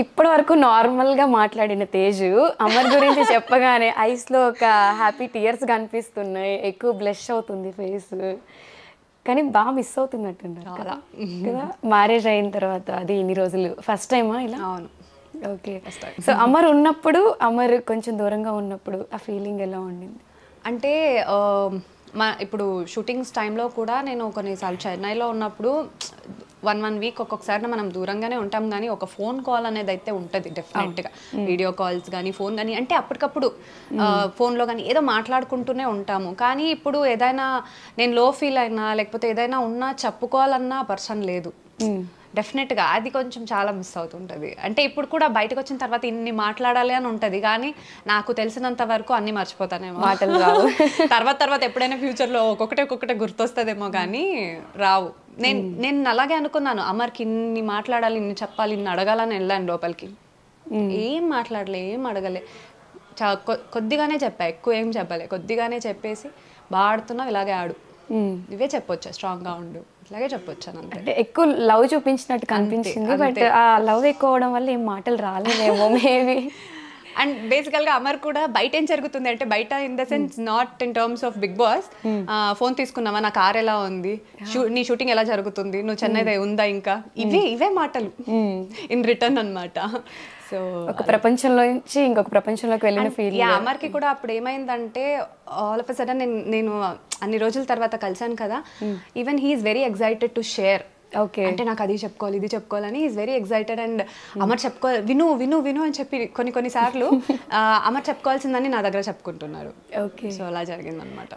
ఇప్పటి వరకు నార్మల్గా మాట్లాడిన తేజు అమర్ గురించి చెప్పగానే ఐస్లో ఒక హ్యాపీ టీయర్స్ కనిపిస్తున్నాయి ఎక్కువ బ్లష్ అవుతుంది ఫేస్ కానీ బాగా మిస్ అవుతున్నట్టున్నారు కదా కదా మ్యారేజ్ అయిన తర్వాత అది ఇన్ని రోజులు ఫస్ట్ టైమా ఇలా అవును ఓకే సో అమర్ ఉన్నప్పుడు అమర్ కొంచెం దూరంగా ఉన్నప్పుడు ఆ ఫీలింగ్ ఎలా ఉండింది అంటే ఆ, మా ఇప్పుడు షూటింగ్స్ టైంలో కూడా నేను కొన్నిసార్లు చెన్నైలో ఉన్నప్పుడు వన్ వన్ వీక్ ఒక్కొక్కసారి మనం దూరంగానే ఉంటాం కానీ ఒక ఫోన్ కాల్ అనేది అయితే ఉంటుంది డెఫినెట్గా వీడియో కాల్స్ కానీ ఫోన్ కానీ అంటే అప్పటికప్పుడు ఆ, ఫోన్లో కానీ ఏదో మాట్లాడుకుంటూనే ఉంటాము కానీ ఇప్పుడు ఏదైనా నేను లో ఫీల్ అయినా లేకపోతే ఏదైనా ఉన్నా చెప్పుకోవాలన్నా పర్సన్ లేదు డెఫినెట్గా అది కొంచెం చాలా మిస్ అవుతుంటుంది అంటే ఇప్పుడు కూడా బయటకు వచ్చిన తర్వాత ఇన్ని మాట్లాడాలి అని ఉంటుంది కానీ నాకు తెలిసినంత వరకు అన్ని మర్చిపోతానేమో మాటలు రావు. తర్వాత తర్వాత ఎప్పుడైనా ఫ్యూచర్లో ఒక్కొక్కటి ఒక్కొక్కటి గుర్తొస్తుందేమో కానీ రావు నేను నేను అలాగే అనుకున్నాను అమర్కి ఇన్ని మాట్లాడాలి ఇన్ని చెప్పాలి ఇన్ని అడగాలని వెళ్ళాను లోపలికి ఏం మాట్లాడలే ఏం అడగలే చా కొ- కొద్దిగానే చెప్పా ఎక్కువ ఏం చెప్పలే కొద్దిగానే చెప్పేసి బాగా ఆడుతున్నావు ఇలాగే ఆడు ఇవే చెప్పొచ్చా స్ట్రాంగ్గా ఉండు ఇలాగే చెప్పొచ్చాను అంతే అంటే ఎక్కువ లవ్ చూపించినట్టు కనిపించింది బట్ ఆ లవ్ ఎక్కువ అవడం వల్ల ఏం మాటలు రాలేదేమో మేబీ అండ్ బేసికల్ గా అమర్ కూడా బయట ఏం జరుగుతుంది అంటే బయట in the sense not in terms of Bigg Boss phone తీసుకున్నావా నా కార్ ఎలా ఉంది షూ- నీ షూటింగ్ ఎలా జరుగుతుంది నువ్వు చెన్నై ఉందా ఇంకా ఇవే ఇవే మాటలు ఇన్ రిటర్న్ అన్నమాట సో ఒక ప్రపంచంలో నుంచి ఇంకొక ప్రపంచంలోకి వెళ్ళిన ఫీల్ యా అమర్కి కూడా అప్పుడు ఏమైందంటే ఆల్ ఆఫ్ అ సడన్ నేను నేను అన్ని రోజుల తర్వాత కలిసాను కదా even he is very excited to share okay అంటే నాకు అది చెప్పుకోవాలి ఇది చెప్పుకోవాలని is very excited and Amar చెప్పుకో విను విను విను అని చెప్పి కొన్ని కొన్ని సార్లు ఆ, అమర్ చెప్పుకోవాల్సిందని నా దగ్గర చెప్పుకుంటున్నారు ఓకే సో అలా జరిగిందనమాట